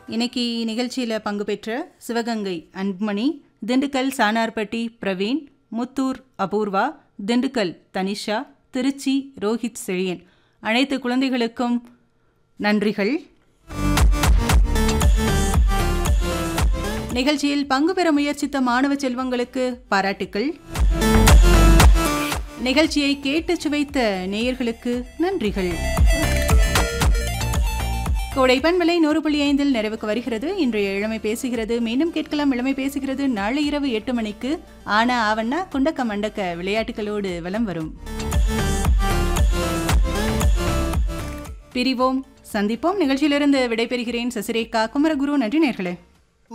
இன்னைக்கு நிகழ்ச்சியில் பங்கு பெற்ற சிவகங்கை அன்புமணி திண்டுக்கல் சானார்பட்டி பிரவீன் முத்தூர் அபூர்வா திண்டுக்கல் தனிஷா திருச்சி ரோஹித் செழியன் அனைத்து குழந்தைகளுக்கும் நன்றிகள் நிகழ்ச்சியில் பங்கு பெற முயற்சித்த மாணவ செல்வங்களுக்கு பாராட்டுக்கள் நிகழ்ச்சியை கேட்டு சுவைத்த நேயர்களுக்கு நன்றிகள் கோடை பண்பலை நூறு புள்ளி ஐந்தில் நிறைவுக்கு வருகிறது இன்றைய இளமை பேசுகிறது மீண்டும் கேட்கலாம் இளமை பேசுகிறது நாளை இரவு எட்டு மணிக்கு ஆனா ஆவண்ணா குண்டக்க மண்டக்க விளையாட்டுகளோடு வலம் வரும் பிரிவோம் சந்திப்போம் நிகழ்ச்சியிலிருந்து விடைபெறுகிறேன் சசிரேகா குமரகுரு நன்றி நேர்களே